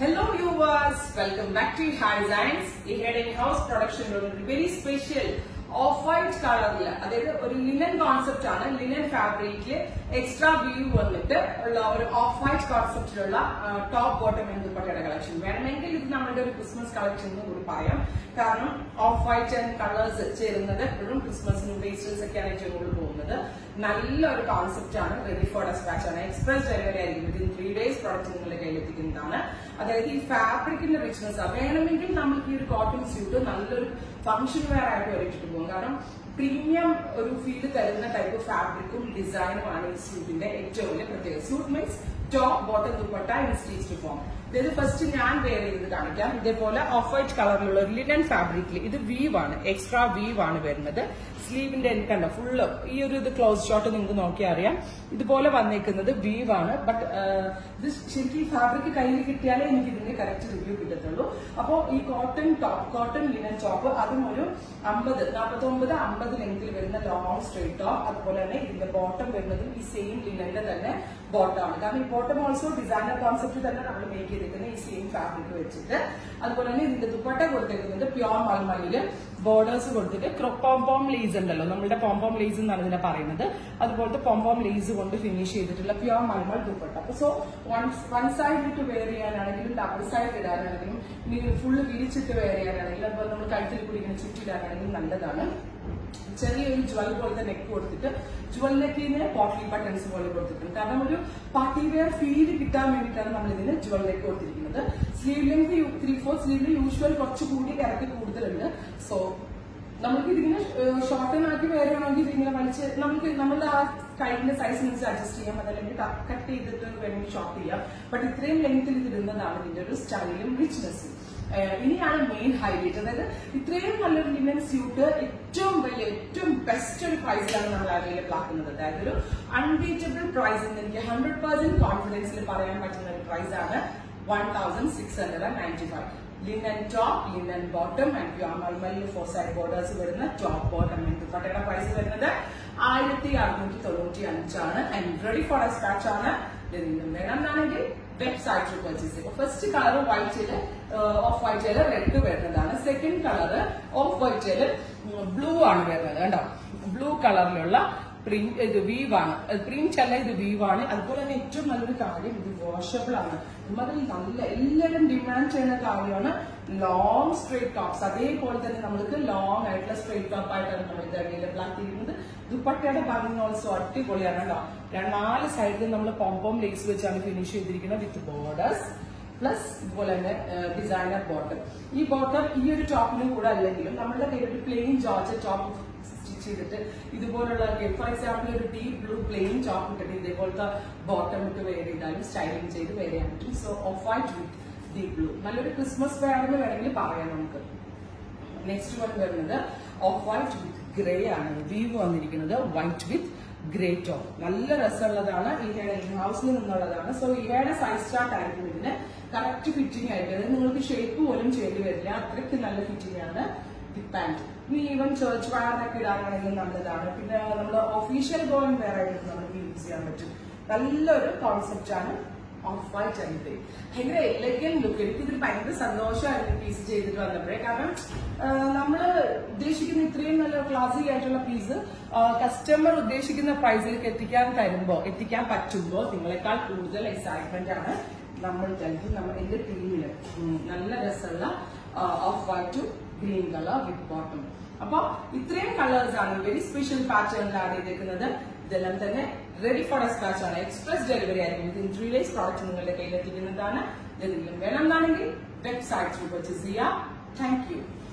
Hello viewers, welcome back to High Designs. ഈ head in house പ്രൊഡക്ഷനിലുള്ള ഒരു very special off white കളറിൽ അതായത് ഒരു ലിനൻ കോൺസെപ്റ്റ് ആണ് ലിനൻ ഫാബ്രിക്കില് എക്സ്ട്രാ വ്യൂ വന്നിട്ട് ഉള്ള ഒരു ഓഫ് വൈറ്റ് കോൺസെപ്റ്റിലുള്ള ടോപ്പ് ബോട്ടം എന്തുപട്ടയുടെ കളക്ഷൻ വേണമെങ്കിൽ ഇത് നമ്മുടെ ഒരു ക്രിസ്മസ് കളക്ഷൻ എന്ന് കൂടി പറയാം കാരണം ഓഫ് വൈറ്റ് ആൻഡ് കളേഴ്സ് ചേരുന്നത് എപ്പോഴും ക്രിസ്മസിനും പേസ്റ്റൽസ് ഒക്കെയാണ് ഏറ്റവും കൂടുതൽ പോകുന്നത് നല്ലൊരു കോൺസെപ്റ്റ് ആണ് റെഡി ഫോർ ഡെസ്പാച്ച് ആണ് എക്സ്പ്രസ് ഡെലിവറി ആയിരിക്കും വിത്തിൻ ത്രീ ഡേയ്സ് പ്രോഡക്റ്റ് നിങ്ങളുടെ കയ്യിൽ എത്തിക്കുന്നതാണ് അതായത് ഈ ഫാബ്രിക്കിന്റെ റിച്ച്നെസ് വേണമെങ്കിൽ നമുക്ക് ഈ ഒരു കോട്ടൺ സ്യൂട്ട് നല്ലൊരു ഫംഗ്ഷൻ വെയർ ആയിട്ട് വരച്ചിട്ട് പോകും കാരണം പ്രീമിയം ഒരു ഫീൽ തരുന്ന ടൈപ്പ് ഫാബ്രിക്കും ഡിസൈനും ആണ് ഈ സ്യൂട്ടിന്റെ ഏറ്റവും വലിയ പ്രത്യേകത suit means top bottom dupatta in stitch form ഇത് ഫസ്റ്റ് ഞാൻ വെയർ ചെയ്ത് കാണിക്കാം ഇതേപോലെ ഓഫ് വൈറ്റ് കളറിലുള്ള ഒരു ലിനൻ ഫാബ്രിക്കിൽ ഇത് വീവ് ആണ് എക്സ്ട്രാ വീവ് ആണ് വരുന്നത് സ്ലീവിന്റെ കണ്ടോ ഫുള്ള് ഈ ഒരു ഇത് ക്ലോസ് ഷോട്ട് നിങ്ങൾക്ക് നോക്കിയാൽ അറിയാം ഇതുപോലെ വന്നേക്കുന്നത് വീവ് ആണ് ബട്ട് ഇത് ശരിക്കും ഈ ഫാബ്രിക് കയ്യിൽ കിട്ടിയാലേ എനിക്ക് ഇതിന്റെ കറക്റ്റ് റിവ്യൂ കിട്ടത്തുള്ളൂ അപ്പോൾ ഈ cotton top cotton linen top അതും ഒരു അമ്പത് നാൽപ്പത്തി ഒമ്പത് അമ്പത് ലെങ്തിൽ വരുന്ന ലോങ് സ്ട്രേറ്റ് ടോപ്പ് അതുപോലെ തന്നെ ഇതിന്റെ ബോട്ടം വരുന്നതും ഈ സെയിം ലിനന്റെ തന്നെ ബോട്ടമാണ് കാരണം ഈ ബോട്ടം ഓൾസോ ഡിസൈനർ കോൺസെപ്റ്റ് തന്നെ നമ്മൾ മേക്ക് ചെയ്തിരിക്കുന്നത് ഈ സെയിം ഫാബ്രിക് വെച്ചിട്ട് അതുപോലെ തന്നെ ഇതിന്റെ ദുപ്പട്ട കൊടുത്തിരിക്കുന്നത് പ്യോർ മൽമലില് ബോർഡേഴ്സ് കൊടുത്തിട്ട് പോംപോം ലേസ് ഉണ്ടല്ലോ നമ്മുടെ പോംപോം ലേസ് എന്നാണ് ഇതിനെ പറയുന്നത് അതുപോലത്തെ പോംപോം ലേസ് കൊണ്ട് ഫിനിഷ് ചെയ്തിട്ടുള്ള പ്യോർ മൽമൽ ദുപ്പട്ട അപ്പൊ സോ വൺ വൺ സൈഡ് ഇട്ട് വെയർ ചെയ്യാനാണെങ്കിലും ഡബിൾ സൈഡ് ഇടാനാണെങ്കിലും ഇനി ഫുള്ള് വിരിച്ചിട്ട് വെയർ ചെയ്യാനാണെങ്കിലും അതുപോലെ നമ്മൾ കഴുത്തിൽ കൂടി ഇങ്ങനെ ചുറ്റിടാനാണെങ്കിലും നല്ലതാണ് ചെറിയൊരു ജ്വൽ പോലത്തെ നെക്ക് കൊടുത്തിട്ട് ജ്വൽ നെക്കിന് പോട്ട്ലി ബട്ടൺസ് പോലെ കൊടുത്തിട്ടുണ്ട് കാരണം ഒരു പാർട്ടി വെയർ ഫീൽ കിട്ടാൻ വേണ്ടിയിട്ടാണ് നമ്മൾ ഇതിന് ജ്വൽ നെക്ക് കൊടുത്തിരിക്കുന്നത് സ്ലീവ് ലെങ്ത് ത്രീ ഫോർ സ്ലീവിൽ യൂഷ്വൽ കുറച്ചുകൂടി ഇറക്കി കൂടുതലുണ്ട് സോ നമുക്ക് ഇതിങ്ങനെ ഷോർട്ടൻ ആക്കി വെയർ ചെയ്യണമെങ്കിൽ ഇതിങ്ങനെ വലിച്ച് നമുക്ക് നമ്മളുടെ ആ കൈന്റെ സൈസിനനുസരിച്ച് അഡ്ജസ്റ്റ് ചെയ്യാം അതല്ലെങ്കിൽ കട്ട് ചെയ്തിട്ട് വേണമെങ്കിൽ ഷോർട്ട് ചെയ്യാം ബട്ട് ഇത്രയും ലെങ്ത്തിൽ ഇത് ഇടുന്നതാണ് ഇതിന്റെ ഒരു സ്റ്റൈലും റിച്ച്നെസ്സും ഇനിയാണ് മെയിൻ ഹൈലൈറ്റ് അതായത് ഇത്രയും നല്ലൊരു ലിനൻ സ്യൂട്ട് ഏറ്റവും വലിയ ഏറ്റവും ബെസ്റ്റ് ഒരു പ്രൈസിലാണ് നമ്മൾ അവൈലബിൾ ആക്കുന്നത് അതായത് ഒരു അൺബീറ്റബിൾ പ്രൈസ് എന്ന് എനിക്ക് ഹൺഡ്രഡ് പെർസെന്റ് കോൺഫിഡൻസിൽ പറയാൻ പറ്റുന്ന ഒരു പ്രൈസ് ആണ് one thousand six hundred and ninety five linen top linen bottom and പ്യോമൽമലിൽ ഫോർ സൈഡ് ബോർഡേഴ്സ് വരുന്ന ടോപ്പ് ബോട്ടം ദുപ്പട്ടയുടെ പ്രൈസ് വരുന്നത് ആയിരത്തി അറുന്നൂറ്റി തൊണ്ണൂറ്റി അഞ്ചാണ് ആൻഡ് റെഡി ഫോർ സ്കാച്ച് ആണ് ഇതിനും വേണമെന്നാണെങ്കിൽ വെബ്സൈറ്റിൽ പർച്ചേസ് ചെയ്യും ഫസ്റ്റ് കളർ വൈറ്റില് ഓഫ് വൈറ്റില് റെഡ് വരുന്നതാണ് സെക്കൻഡ് കളർ ഓഫ് വൈറ്റില് ബ്ലൂ ആണ് വരുന്നത് കണ്ടോ ബ്ലൂ കളറിലുള്ള പ്രിന്റ് ഇത് വീവ് ആണ് പ്രിന്റ് അല്ല ഇത് വീവ് ആണ് അതുപോലെ തന്നെ ഏറ്റവും നല്ലൊരു കാര്യം ഇത് വാഷബിൾ ആണ് അതിൽ നല്ല എല്ലാവരും ഡിമാൻഡ് ചെയ്യുന്ന കാര്യമാണ് ലോങ് സ്ട്രേറ്റ് ടോപ്സ് അതേപോലെ തന്നെ നമ്മൾക്ക് ലോങ് ആയിട്ടുള്ള സ്ട്രേറ്റ് ടോപ്പ് ആയിട്ടാണ് നമ്മൾ ഇത് അവൈലബിൾ ആക്കിയിരിക്കുന്നത് ദുപ്പട്ടയുടെ ഭംഗി ഓൾസോ അടിപൊളിയാണ് കേട്ടോ നാല് സൈഡിൽ നമ്മൾ പോംപോം ലേസ് വെച്ചാണ് ഫിനിഷ് ചെയ്തിരിക്കുന്നത് വിത്ത് ബോർഡേഴ്സ് പ്ലസ് ഇതുപോലെ തന്നെ ഡിസൈനർ ബോട്ടം ഈ ബോട്ടം ഈ ഒരു ടോപ്പിനും കൂടെ അല്ലെങ്കിലും നമ്മുടെ കയ്യിൽ ഒരു പ്ലെയിൻ ജോർജ് ടോപ്പ് സ്റ്റിച്ച് ചെയ്തിട്ട് ഇതുപോലുള്ള ഫോർ എക്സാമ്പിൾ ഒരു ഡീപ് ബ്ലൂ പ്ലെയിൻ ടോപ്പ് ഇട്ടിട്ട് ഇതേപോലത്തെ ബോട്ടം ഇട്ട് വെയർ ചെയ്താലും സ്റ്റൈലിംഗ് ചെയ്ത് വെയർ ചെയ്യാൻ പറ്റും so off white with deep blue നല്ലൊരു ക്രിസ്മസ് വെയർ എന്ന് വേണമെങ്കിൽ പറയാം നമുക്ക് നെക്സ്റ്റ് വൺ വരുന്നത് ഓഫ് വൈറ്റ് വിത്ത് ഗ്രേ ആണ് വീവ് വന്നിരിക്കുന്നത് വൈറ്റ് വിത്ത് ഗ്രേ ടോപ്പ് നല്ല രസമുള്ളതാണ് ഈഹയുടെ ഹൗസിൽ നിന്നുള്ളതാണ് സോ ഈഹയുടെ സൈസ് ചാർട്ട് ആയിരിക്കും ഇതിന് കറക്റ്റ് ഫിറ്റിംഗ് ആയിട്ട് അതായത് നിങ്ങൾക്ക് ഷേപ്പ് പോലും ചെയ്യേണ്ടി വരില്ല അത്രയ്ക്ക് നല്ല ഫിറ്റിംഗ് ആണ് ദി പാന്റ് ഇനി ഈവൻ ചേർച്ച് വയറിനൊക്കെ ഇടാനാണെങ്കിലും നല്ലതാണ് പിന്നെ നമ്മൾ ഒഫീഷ്യൽ ഗോയിങ് വേറെ ആയിട്ട് നമുക്ക് യൂസ് ചെയ്യാൻ പറ്റും നല്ലൊരു കോൺസെപ്റ്റ് ആണ് ഓഫ് വൈറ്റ് ആൻഡ് ഗ്രേ ഭയങ്കര എലഗൻ ലുക്ക് എനിക്ക് ഇതിൽ ഭയങ്കര സന്തോഷമായിരുന്നു പീസ് ചെയ്തിട്ട് വന്നപ്പോഴേ കാരണം നമ്മൾ ഉദ്ദേശിക്കുന്ന ഇത്രയും നല്ല ക്ലാസിക് ആയിട്ടുള്ള പീസ് കസ്റ്റമർ ഉദ്ദേശിക്കുന്ന പ്രൈസിലേക്ക് എത്തിക്കാൻ തരുമ്പോ എത്തിക്കാൻ പറ്റുമ്പോ നിങ്ങളെക്കാൾ കൂടുതൽ എക്സൈറ്റ്മെന്റ് ആണ് നമ്മൾ നൽകി നമ്മൾ എന്റെ ടീമില് നല്ല രസമുള്ള off white green colour with bottom അപ്പൊ ഇത്രയും കളേഴ്സ് ആണ് വെരി സ്പെഷ്യൽ പാറ്റേണിൽ ആഡ് ചെയ്തേക്കുന്നത് ഇതെല്ലാം തന്നെ റെഡി ഫോർ ഡെസ്പാച്ച് ആണ് എക്സ്പ്രസ് ഡെലിവറി ആയിരിക്കും വിത്തിൻ ത്രീ ഡേയ്സ് പ്രോഡക്റ്റ് നിങ്ങളുടെ കയ്യിൽ എത്തിക്കുന്നതാണ് എന്തെങ്കിലും വേണമെന്നാണെങ്കിൽ വെബ്സൈറ്റ് പർച്ചേസ് ചെയ്യാം താങ്ക് യു